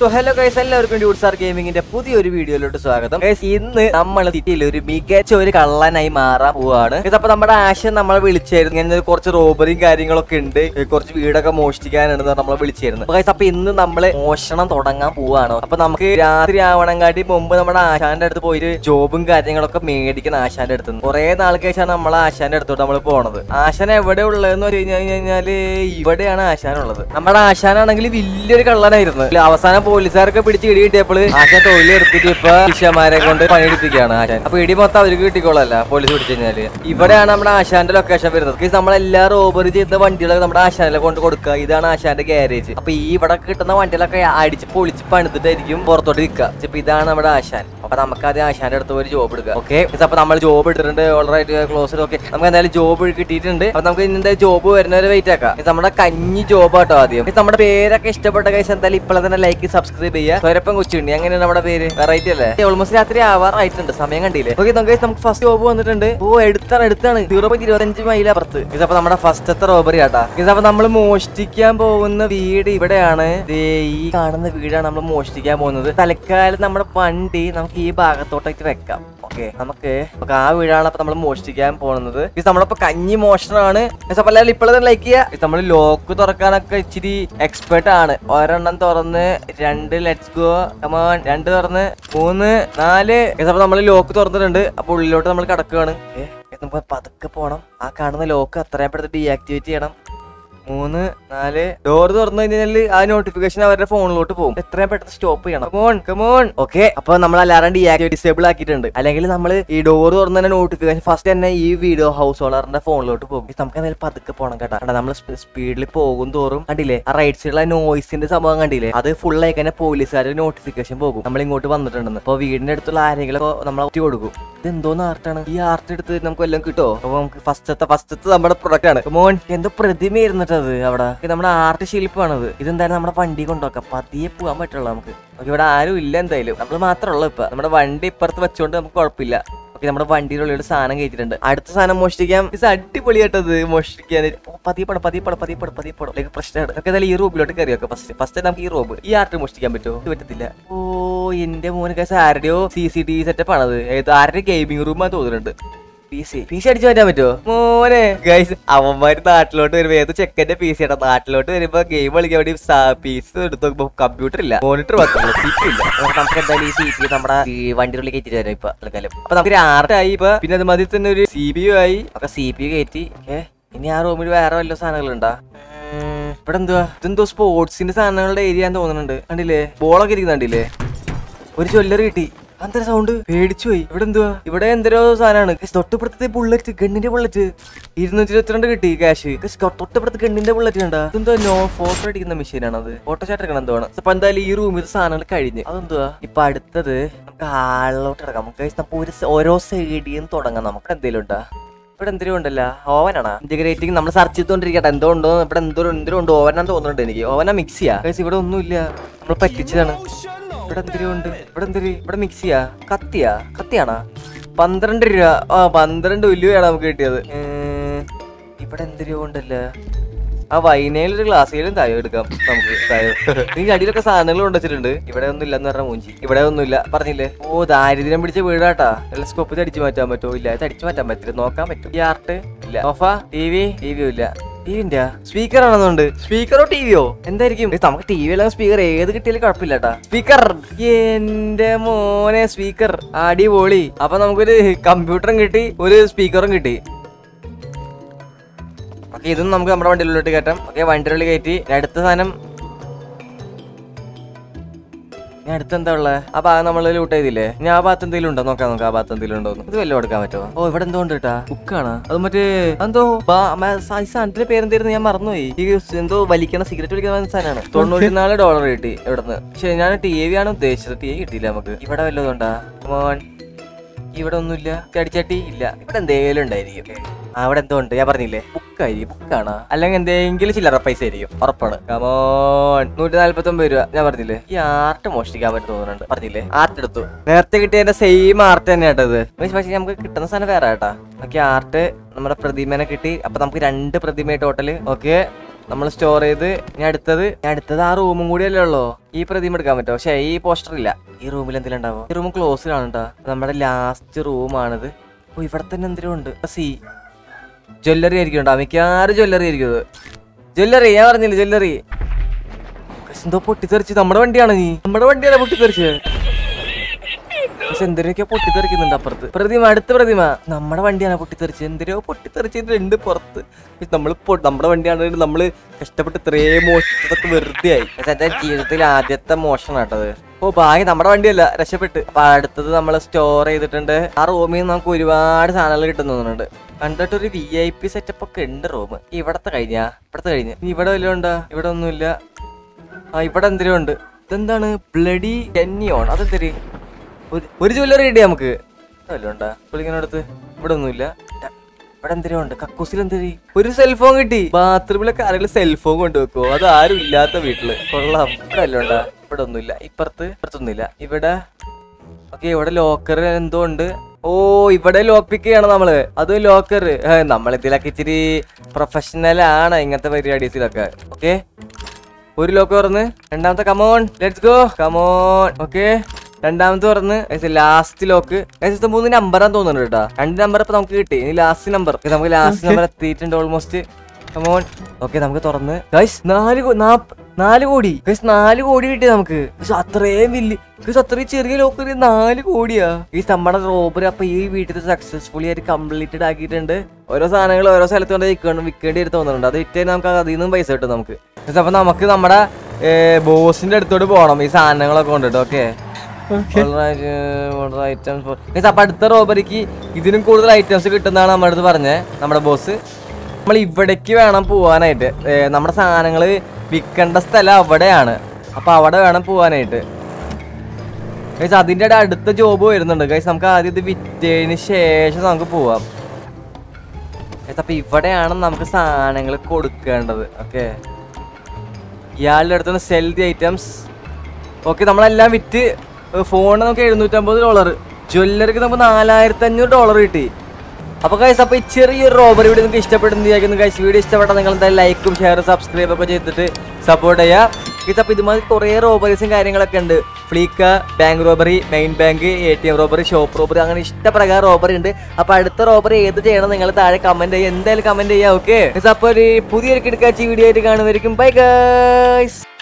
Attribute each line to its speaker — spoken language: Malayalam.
Speaker 1: സോ ഹലോ ഗൈസ് എല്ലാവർക്കും ഡ്യൂഡ് സാർ ഗെയിമിങ്ങിന്റെ പുതിയൊരു വീഡിയോയിലോട്ട് സ്വാഗതം ഗൈസ് ഇന്ന് നമ്മൾ സിറ്റിയിൽ ഒരു മികച്ച ഒരു കള്ളനായി മാറാൻ പോവാണ് ഗൈസ് അപ്പൊ നമ്മുടെ ആശൻ നമ്മളെ വിളിച്ചായിരുന്നു ഇങ്ങനെ കുറച്ച് റോബറിയും കാര്യങ്ങളൊക്കെ ഉണ്ട് ഏ, കുറച്ച് വീടൊക്കെ മോഷ്ടിക്കാനുണ്ട് നമ്മളെ വിളിച്ചായിരുന്നു ഗൈസ് അപ്പൊ ഇന്ന് നമ്മള് മോഷണം തുടങ്ങാൻ പോവാണ് അപ്പൊ നമുക്ക് രാത്രി ആവണങ്കാട്ടി മുമ്പ് നമ്മുടെ ആശാന്റെ അടുത്ത് പോയിട്ട് ജോബും കാര്യങ്ങളൊക്കെ മേടിക്കണം ആശാന്റെ അടുത്ത് കുറെ നാൾക്ക് ശേഷമാണ് നമ്മളെ ആശാന്റെ അടുത്തോട്ട് നമ്മൾ പോണത് ആശാൻ എവിടെ ഉള്ളതെന്ന് വെച്ച് കഴിഞ്ഞ് കഴിഞ്ഞാല് ഇവിടെയാണ് ആശാൻ ഉള്ളത് നമ്മുടെ ആശാനാണെങ്കിൽ വലിയൊരു കള്ളനായിരുന്നു ഇല്ല, അവസാനം പോലീസുകാരൊക്കെ പിടിച്ച് ഇടി കിട്ടിയപ്പോൾ ആശാൻ തൊഴിൽ എടുത്തിട്ട് ഇപ്പൊ ശിഷ്യന്മാരെ കൊണ്ട് പണിയെടുപ്പിക്കുകയാണ് ആശാൻ അപ്പൊ ഇടി മൊത്തം അവർക്ക് കിട്ടിക്കോളല്ല പോലീസ് പിടിച്ചു കഴിഞ്ഞാല് ഇവിടെയാണ് നമ്മുടെ ആശാന്റെ ലൊക്കേഷൻ വരുന്നത് Guys, നമ്മളെല്ലാ റോബറി ചെയ്യുന്ന വണ്ടികളൊക്കെ നമ്മുടെ ആശാനിലെ കൊണ്ട് കൊടുക്കുക ഇതാണ് ആശാന്റെ ഗ്യാരേജ് അപ്പൊ ഈ ഇവിടെ കിട്ടുന്ന വണ്ടികളൊക്കെ അടിച്ച് പൊളിച്ച് പണിതിട്ടായിരിക്കും പുറത്തോട്ട് നിൽക്കുക ഇപ്പൊ ഇതാണ് നമ്മുടെ ആശാൻ അപ്പൊ നമുക്ക് ആദ്യം ആശാന്റെ അടുത്ത് ഒരു ജോബ് എടുക്കുക ഓക്കെ അപ്പൊ നമ്മൾ ജോബ് എടുത്തിട്ടുണ്ട് ഓൾറൈറ്റ് ക്ലോസ് ഓക്കെ നമുക്ക് എന്തായാലും ജോബ് കിട്ടിയിട്ടുണ്ട് അപ്പൊ നമുക്ക് ഇന്നത്തെ ജോബ് വരുന്നവരെ വെയിറ്റ് ആക്കാം ഇത് നമ്മുടെ കഞ്ഞി ജോബ് ആട്ടോ ആദ്യം ഇത് നമ്മുടെ പേരൊക്കെ ഇഷ്ടപ്പെട്ട കൈസ് എന്തായാലും ഇപ്പോഴെ തന്നെ ലൈക്ക് സബ്സ്ക്രൈബ് ചെയ്യുക സ്വരപ്പം കൊച്ചുണ്ടി അങ്ങനെയാണ് നമ്മുടെ പേര് വെറൈറ്റി അല്ലേ ഓൾമോസ്റ്റ് രാത്രി ആവാറായിട്ടുണ്ട് സമയം കണ്ടില്ലേ ഓക്കെ നമുക്ക് നമുക്ക് ഫസ്റ്റ് ജോബ് വന്നിട്ടുണ്ട് ഓ എടുത്താണ് എടുത്താണ് സീറോ പോയിന്റ് ഇരുപത്തഞ്ച് മൈൽ അപ്പുറത്ത് ഇതപ്പോ നമ്മുടെ ഫസ്റ്റത്തെ റോബറി ആട്ടാ ഇതപ്പോ നമ്മൾ മോഷ്ടിക്കാൻ പോകുന്ന വീട് ഇവിടെയാണ് ദേ ഈ കാണുന്ന വീടാണ് നമ്മൾ മോഷ്ടിക്കാൻ പോകുന്നത് തൽക്കാലം നമ്മുടെ വണ്ടി നമുക്ക് ഈ ഭാഗത്തോട്ടേക്ക് വെക്കാം ഓക്കെ നമുക്ക് നമുക്ക് ആ വീടാണ് അപ്പൊ നമ്മൾ മോഷ്ടിക്കാൻ പോകുന്നത് ഇത് നമ്മളിപ്പോ കഞ്ഞി മോഷണമാണ് അപ്പൊ എല്ലാവരും ഇപ്പോഴത്തെ ലൈക്ക് ചെയ്യുക നമ്മൾ ലോക്ക് തുറക്കാനൊക്കെ ഇച്ചിരി എക്സ്പേർട്ട് ആണ് ഒരെണ്ണം തുറന്ന് രണ്ട് ലെറ്റ്സ് ഗോ കമാൻ രണ്ട് തുറന്ന് മൂന്ന് നാല് അപ്പൊ നമ്മൾ ലോക്ക് തുറന്നിട്ടുണ്ട് അപ്പൊ ഉള്ളിലോട്ട് നമ്മൾ കിടക്കുകയാണ് ഏ, നമുക്ക് പതുക്കെ പോണം ആ കാണുന്ന ലോക്ക് അത്രയും പെട്ടെന്ന് ഡീആക്ടിവേറ്റ് ചെയ്യണം മൂന്ന് നാല് ഡോർ തുറന്നു കഴിഞ്ഞാൽ ആ നോട്ടിഫിക്കേഷൻ അവരുടെ ഫോണിലോട്ട് പോകും എത്രയും പെട്ടെന്ന് സ്റ്റോപ്പ് ചെയ്യണം കമോൺ കമോൺ ഓക്കെ അപ്പൊ നമ്മൾ അലാറം ഡീആക്ടിവേറ്റ് ഡിസേബിൾ ആക്കിയിട്ടുണ്ട് അല്ലെങ്കിൽ നമ്മൾ ഈ ഡോർ തുറന്ന തന്നെ നോട്ടിഫിക്കേഷൻ ഫസ്റ്റ് തന്നെ ഈ വീഡിയോ ഹൗസ് ഓണറിന്റെ ഫോണിലോട്ട് പോകും ഇത് നമുക്ക് എന്തായാലും പതുക്കെ പോകണം കേട്ടോ കാരണം നമ്മൾ സ്പീഡിൽ പോകും തോറും കണ്ടില്ലേ ആ റൈറ്റ് സൈഡിലെ നോയ്സിന്റെ സംഭവം കണ്ടില്ലേ അത് ഫുൾ ആയി കഴിഞ്ഞാൽ പോലീസുകാർ നോട്ടിഫിക്കേഷൻ പോകും നമ്മൾ ഇങ്ങോട്ട് വന്നിട്ടുണ്ടെന്ന് അപ്പൊ വീടിന്റെ അടുത്തുള്ള ആരെങ്കിലും നമ്മൾ ഒറ്റ കൊടുക്കും ഇത് എന്തോന്ന് ആർട്ടാണ് ഈ ആർട്ട് എടുത്ത് നമുക്ക് വല്ലതും കിട്ടോ അപ്പൊ നമുക്ക് ഫസ്റ്റത്തെ ഫസ്റ്റത്തെ നമ്മുടെ പ്രൊഡക്റ്റ് ആണ് മോൻ എന്തോ പ്രതിമ ഇരുന്നിട്ടത് അവിടെ ഇത് നമ്മുടെ ആർട്ട് ശില്പമാണത് ഇതെന്തായാലും നമ്മുടെ വണ്ടി കൊണ്ടുവക്കാം പതിയെ പോകാൻ പറ്റുള്ളൂ നമുക്ക് ഓക്കെ ഇവിടെ ആരും ഇല്ല എന്തായാലും നമ്മൾ മാത്രമേ ഇപ്പൊ നമ്മുടെ വണ്ടി ഇപ്പുറത്ത് വെച്ചോണ്ട് നമുക്ക് കുഴപ്പമില്ല ഓക്കെ നമ്മുടെ വണ്ടിയുടെ ഉള്ളിൽ സാധനം കയറ്റിട്ടുണ്ട് അടുത്ത സാധനം മോഷ്ടിക്കാം ഇത് അടിപൊളിയായിട്ടത് മോഷ്ടിക്കാൻ ഓ പതിയെ പടം പതിയെ പടം പതിയെ പടം പതിയെ പടം ലൈക്ക് പ്രശ്നമാണ് നമുക്ക് എന്തായാലും ഈ റൂബിലോട്ട് കയറി വെക്കാം ഫസ്റ്റ് ഫസ്റ്റ് നമുക്ക് ഈ റൂബ് ഈ ആർട്ട് മോഷ്ടിക്കാൻ പറ്റുമോ ഇത് പറ്റത്തില്ല ഓ എന്റെ മോന് കേസ് ആരുടെയോ C C T V setup ആണത് ഏത് ആരുടെ ഗെയിമിംഗ് റൂമാ തോന്നുന്നുണ്ട് പി സി പി സി അടിച്ചു മാറ്റാൻ പറ്റുമോ മോനെ ഗൈസ് അവന്മാര് നാട്ടിലോട്ട് വരുമ്പോ ഏത് ചെക്കന്റെ പി സി ആട്ടാ നാട്ടിലോട്ട് വരുമ്പോ ഗെയിം കളിക്കാൻ വേണ്ടി പി സി എടുത്ത് നോക്കുമ്പോ കമ്പ്യൂട്ടർ ഇല്ല മോണിറ്റർ മാത്രമേ സീറ്റ് ഇല്ല അപ്പൊ നമുക്ക് എന്തായാലും ഈ സീറ്റ് നമ്മുടെ ഈ വണ്ടിയുടെ ഉള്ളിൽ കയറ്റി തരാം ഇപ്പൊ തൽക്കാലം അപ്പൊ നമുക്ക് ആർട്ടായി ഇപ്പൊ പിന്നെ അത് മതി തന്നെ ഒരു സി ബി യു ആയി ഒക്കെ സി പി യു കയറ്റി ഏ ഇനി ആ റൂമിൽ വേറെ വല്ല സാധനങ്ങളുണ്ടാ ഉം, ഇവിടെ എന്തുവാ ഇതെന്തോ സ്പോർട്സിന്റെ സാധനങ്ങളുടെ ഏരിയ തോന്നുന്നുണ്ട് കണ്ടില്ലേ ബോളൊക്കെ ഇരിക്കുന്ന കണ്ടില്ലേ ഒരു ജ്വല്ലറി കിട്ടി അന്തര സൗണ്ട് പേടിച്ചു പോയി ഇവിടെ എന്തുവാ ഇവിടെ എന്തരോ സാധനമാണ് തൊട്ടപ്പുറത്തെ ബുള്ളറ്റ് ഗണ്ണിന്റെ ബുള്ളറ്റ് ഇരുന്നൂറ്റി ഇരുപത്തിരണ്ട് കിട്ടി ക്യാഷ് തൊട്ടപ്പുറത്ത് ഗണ്ണിന്റെ ബുള്ളറ്റ് കണ്ടാ ഇതെന്തോ നോ ഫോട്ടോ അടിക്കുന്ന മെഷീനാണ് അത് ഫോട്ടോ ഷാട്ട് എടുക്കണം എന്താണ് അപ്പൊ എന്തായാലും ഈ റൂമിൽ സാധനങ്ങൾ കഴിഞ്ഞ് അതെന്തുവാ ഇപ്പൊ അടുത്തത് നമുക്ക് ഹാളിലോട്ട് ഇറങ്ങാം നമുക്ക് നമുക്ക് ഒരു സ- ഓരോ സൈഡിയും തുടങ്ങാം നമുക്ക് എന്തെങ്കിലും ഉണ്ടാ ഇവിടെ എന്തെങ്കിലും ഉണ്ടല്ലോ ഓവനാണ് ഇന്റഗ്രേറ്റിംഗ് നമ്മൾ സെർച്ച് ചെയ്തോണ്ടിരിക്കട്ടെ എന്തോ ഉണ്ടോ ഇവിടെ എന്തോ എന്തോ ഉണ്ട് ഓവനാന്ന് തോന്നുന്നുണ്ട് എനിക്ക് ഓവനാ മിക്സിയാ ഗൈസ് ഇവിടെ ഒന്നുമില്ല നമ്മൾ പറ്റിച്ചതാണ് ഇവിടെ എന്തിനും ഉണ്ട് ഇവിടെ എന്തിരി ഇവിടെ മിക്സിയാ കത്തിയാ കത്തിയാണാ പന്ത്രണ്ട് രൂപ ആ പന്ത്രണ്ട് രൂപയാണ് നമുക്ക് കിട്ടിയത് ഏർ, ഇവിടെ എന്തിനും ഉണ്ടല്ലോ ആ വൈനയിൽ ഒരു ഗ്ലാസ്സിലും തായോ എടുക്കാം നമുക്ക് തായോ നീ അടിയിലൊക്കെ സാധനങ്ങൾ കൊണ്ടുവച്ചിട്ടുണ്ട് ഇവിടെ ഒന്നും ഇല്ലെന്ന് പറഞ്ഞ മൂഞ്ചി ഇവിടെ ഒന്നുമില്ല പറഞ്ഞില്ലേ ഓ ദാരിദ്ര്യം പിടിച്ച വീടാട്ടാ ടെലസ്കോപ്പ് അടിച്ചു മാറ്റാൻ പറ്റുമോ ഇല്ല ഇത് അടിച്ചു മാറ്റാൻ പറ്റില്ല നോക്കാൻ പറ്റും ഈ ആർട്ട് ഇല്ല സോഫ ടി വി ടി വിയും ഇല്ല ടിവിന്റെ സ്പീക്കർ ആണെന്നുണ്ട് സ്പീക്കറോ ടിവിയോ എന്തായിരിക്കും ഏയ് നമുക്ക് ടി വി അല്ലെങ്കിൽ സ്പീക്കർ ഏത് കിട്ടിയാലും കുഴപ്പമില്ല സ്പീക്കർ എന്റെ മോനെ സ്പീക്കർ അടിപൊളി അപ്പൊ നമുക്കൊരു കമ്പ്യൂട്ടറും കിട്ടി ഒരു സ്പീക്കറും കിട്ടി ഓക്കെ ഇതും നമുക്ക് നമ്മുടെ വണ്ടിയിലോട്ട് കയറ്റാം ഓക്കെ വണ്ടിയിലുള്ളിൽ കയറ്റി ഇനി അടുത്ത സാധനം ഇനി അടുത്ത് എന്താ ഉള്ളത് ആ ഭാഗം നമ്മൾ ലൂട്ട് ചെയ്തില്ലേ ഇനി ആ ഭാഗത്ത് എന്തെങ്കിലും ഉണ്ടോ നോക്കാം നോക്കാം ആ ഭാഗത്ത് എന്തെങ്കിലും ഉണ്ടോ എന്ന്. ഇത് വല്ലതും എടുക്കാൻ പറ്റുമോ ഓ ഇവിടെ എന്തോ ഉണ്ട് കേട്ടാ ബുക്കാണ് അത് മറ്റേ എന്തോ സാധനത്തിന്റെ പേരെന്തായിരുന്നു ഞാൻ മറന്നുപോയി ഈ എന്തോ വലിക്കണ സിഗരറ്റ് വലിക്കുന്ന സാധനമാണ് തൊണ്ണൂറ്റി നാല് ഡോളർ കിട്ടി ഇവിടുന്ന് പക്ഷെ ഞാൻ ടി വി ആണ് ഉദ്ദേശിച്ചത് ടി വി കിട്ടിയില്ല നമുക്ക് ഇവിടെ വല്ലതും ഉണ്ടാ മോൻ ഇവിടെ ഒന്നുമില്ല ചടിച്ചട്ടി ഇല്ല ഇവിടെ എന്തേലും ഉണ്ടായിരിക്കും ആ അവിടെ എന്തോ ഉണ്ട് ഞാൻ പറഞ്ഞില്ലേ ബുക്കായിരിക്കും ബുക്കാണ് അല്ലെങ്കിൽ എന്തെങ്കിലും ചില്ലറ പൈസ ആയിരിക്കും ഉറപ്പാണ് കമോൺ നൂറ്റി നാല്പത്തി ഒമ്പത് രൂപ ഞാൻ പറഞ്ഞില്ലേ ഈ ആർട്ട് മോഷ്ടിക്കാൻ പറ്റും തോന്നുന്നുണ്ട് പറഞ്ഞില്ലേ ആർട്ട് എടുത്തു നേരത്തെ കിട്ടിയതിന്റെ സെയിം ആർട്ട് തന്നെ കേട്ടത് പക്ഷെ നമുക്ക് കിട്ടുന്ന സാധനം വേറെ കേട്ടാ ഓക്കെ ആർട്ട് നമ്മുടെ പ്രതിമേനെ കിട്ടി അപ്പൊ നമുക്ക് രണ്ട് പ്രതിമ ടോട്ടല് ഓക്കെ നമ്മൾ സ്റ്റോർ ചെയ്ത് ഇനി അടുത്തത് ഇനി അടുത്തത് ആ റൂമും കൂടിയല്ലേ ഉള്ളൂ ഈ പ്രതിമ എടുക്കാൻ പറ്റുമോ പക്ഷേ ഈ പോസ്റ്റർ ഇല്ല ഈ റൂമിൽ എന്തെങ്കിലും ഉണ്ടാവും ഈ റൂം ക്ലോസ് ആണ് കേട്ടോ നമ്മുടെ ലാസ്റ്റ് റൂമാണിത് ഓ ഇവിടെ തന്നെ എന്തെങ്കിലും ഉണ്ട് സി ജ്വല്ലറി ആയിരിക്കും കേട്ടോ മിക്കവാറും ജ്വല്ലറി ആയിരിക്കും ഇത് ജ്വല്ലറി ഞാൻ പറഞ്ഞില്ല ജ്വല്ലറി എന്തോ പൊട്ടിത്തെറിച്ച് നമ്മുടെ വണ്ടിയാണ് നീ നമ്മുടെ വണ്ടിയാണ് പൊട്ടിത്തെറിച്ച് പക്ഷെ എന്തിനൊക്കെ പൊട്ടിത്തെറിക്കുന്നുണ്ട് അപ്പുറത്ത് പ്രതിമ അടുത്ത പ്രതിമ നമ്മുടെ വണ്ടിയാണ് പൊട്ടിത്തെറിച്ച് എന്തിനോ പൊട്ടിത്തെറിച്ചിട്ടുണ്ട് പുറത്ത് നമ്മൾ നമ്മുടെ വണ്ടിയാണ് നമ്മള് കഷ്ടപ്പെട്ട് ഇത്രയും മോഷിച്ചതൊക്കെ വെറുതെ ആയി പക്ഷെ എന്റെ ജീവിതത്തിൽ ആദ്യത്തെ മോഷണം കേട്ടത് ഓ ഭാഗ്യം നമ്മുടെ വണ്ടിയല്ല രക്ഷപ്പെട്ട് അപ്പൊ അടുത്തത് നമ്മൾ സ്റ്റോർ ചെയ്തിട്ടുണ്ട് ആ റൂമിൽ നിന്ന് നമുക്ക് ഒരുപാട് സാധനങ്ങൾ കിട്ടുന്നുണ്ട് കണ്ടിട്ട് ഒരു വി ഐ പി സെറ്റപ്പ് ഒക്കെ ഉണ്ട് റൂം ഇവിടത്തെ കഴിഞ്ഞാ ഇവിടത്തെ കഴിഞ്ഞ് ഇനി ഇവിടെ വല്ലതും ഉണ്ടാ ഇവിടെ ഒന്നുമില്ല ആ ഇവിടെ എന്തെങ്കിലും ഉണ്ട് ഇതെന്താണ് ബ്ലഡി ടെന്നിയോൺ അതെന്തര് ഒരു ഒരു ജ്വല്ലറി കിട്ടി നമുക്ക് വല്ലതും ഉണ്ടാ പുള്ളിങ്ങനടുത്ത് ഇവിടെ ഒന്നുമില്ല ടാ, ഇവിടെ എന്തെങ്കിലും ഉണ്ട് കക്കൂസിൽ എന്തരി ഒരു സെൽഫോൺ കിട്ടി ബാത്റൂമിലൊക്കെ ആരെങ്കിലും സെൽഫോൺ കൊണ്ടുവെക്കോ അത് ആരും ഇല്ലാത്ത വീട്ടില് കൊള്ളാം ഇവിടെ വല്ലതും ഉണ്ടാ ഇവിടെ ഒന്നുമില്ല ഇപ്പുറത്ത് ഇപ്പുറത്തൊന്നുമില്ല ഇവിടെ ഓക്കെ ഇവിടെ ലോക്കർ എന്തോ ഉണ്ട് ഓ ഇവിടെ ലോക്ക് പിക്ക് ചെയ്യണം നമ്മള് അത് ലോക്കർ നമ്മളിതിലൊക്കെ ഇച്ചിരി പ്രൊഫഷണൽ ആണ് ഇങ്ങനത്തെ പരിപാടീസിലൊക്കെ ഓക്കെ ഒരു ലോക്ക് തുറന്ന് രണ്ടാമത്തെ come on let's go come on okay രണ്ടാമത്തെ തുറന്ന് ലാസ്റ്റ് ലോക്ക് മൂന്ന് നമ്പറാന്ന് തോന്നുന്നുണ്ട് കേട്ടോ രണ്ട് നമ്പർ ഇപ്പൊ നമുക്ക് കിട്ടി ഇനി ലാസ്റ്റ് നമ്പർ നമുക്ക് ലാസ്റ്റ് നമ്പർ എത്തിയിട്ടുണ്ട് ഓൾമോസ്റ്റ് കമോൺ ഓക്കെ നമുക്ക് തുറന്ന് ഗൈസ് നാല് കോ- നാപ്പ- നാല് കോടി ഗൈസ് നാല് കോടി കിട്ടി നമുക്ക് ഗൈസ് അത്രയും വലിയ ഗൈസ് അത്രയും ചെറിയ ലോക്കറി നാല് കോടിയാ ഈ നമ്മുടെ റോബറി അപ്പൊ ഈ വീട്ടിൽ സക്സസ്ഫുള്ളി ആയിട്ട് കംപ്ലീറ്റഡ് ആക്കിയിട്ടുണ്ട് ഓരോ സാധനങ്ങൾ ഓരോ സ്ഥലത്ത് കൊണ്ട് വിൽക്കണം വിൽക്കേണ്ടി വരും തോന്നുന്നുണ്ട് അത് വിറ്റ് നമുക്ക് അതിൽ നിന്നും പൈസ കിട്ടും നമുക്ക് ഗൈസ് അപ്പൊ നമുക്ക് നമ്മുടെ ബോസിന്റെ അടുത്തോട്ട് പോകണം ഈ സാധനങ്ങളൊക്കെ കൊണ്ടിട്ട് ഓക്കെ ഐറ്റംസ് അപ്പൊ അടുത്ത റോബറിക്ക് ഇതിനും കൂടുതൽ ഐറ്റംസ് കിട്ടുന്നതാണ് നമ്മുടെ അടുത്ത് പറഞ്ഞത് നമ്മുടെ ബോസ് നമ്മൾ ഇവിടേക്ക് വേണം പോവാനായിട്ട് ഏ, നമ്മുടെ സാധനങ്ങൾ വിൽക്കേണ്ട സ്ഥലം അവിടെയാണ് അപ്പൊ അവിടെ വേണം പോവാനായിട്ട് ഗൈസ് അതിൻ്റെ ഇടയിൽ അടുത്ത ജോബ് വരുന്നുണ്ട് ഗൈസ് നമുക്ക് ആദ്യം ഇത് വിറ്റതിന് ശേഷം നമുക്ക് പോവാം ഗൈസ് അപ്പൊ ഇവിടെയാണ് നമുക്ക് സാധനങ്ങൾ കൊടുക്കേണ്ടത് ഓക്കെ ഇയാളുടെ അടുത്തുനിന്ന് സെൽ ദി ഐറ്റംസ് ഓക്കെ നമ്മളെല്ലാം വിറ്റ് ഫോണ് നമുക്ക് എഴുന്നൂറ്റമ്പത് ഡോളർ ജ്വല്ലറിക്ക് നമുക്ക് നാലായിരത്തി അഞ്ഞൂറ് ഡോളർ കിട്ടി അപ്പൊ കൈസ് അപ്പൊ ഈ ചെറിയൊരു റോബറി വീഡിയോ നിങ്ങൾക്ക് ഇഷ്ടപ്പെടുന്ന വിചാരിക്കുന്നു കൈസ് വീഡിയോ ഇഷ്ടപ്പെട്ടാൽ നിങ്ങൾ എന്തായാലും ലൈക്കും ഷെയറും സബ്സ്ക്രൈബ് ഒക്കെ ചെയ്തിട്ട് സപ്പോർട്ട് ചെയ്യുക ഗൈസ് അപ്പൊ ഇതുമാതിരി കുറേ റോബറീസും കാര്യങ്ങളൊക്കെ ഉണ്ട് Fleeca bank robbery main bank A T M robbery shop robbery അങ്ങനെ ഇഷ്ടപ്രകാരം റോബറി ഉണ്ട് അപ്പൊ അടുത്ത റോബറി ഏത് ചെയ്യണം നിങ്ങൾ താഴെ കമന്റ് ചെയ്യുക എന്തായാലും കമന്റ് ചെയ്യുക ഓക്കെ അപ്പൊ ഒരു പുതിയൊരു കിടക്കാച്ചി വീഡിയോ ആയിട്ട് കാണുമായിരിക്കും ബൈ ഗൈസ്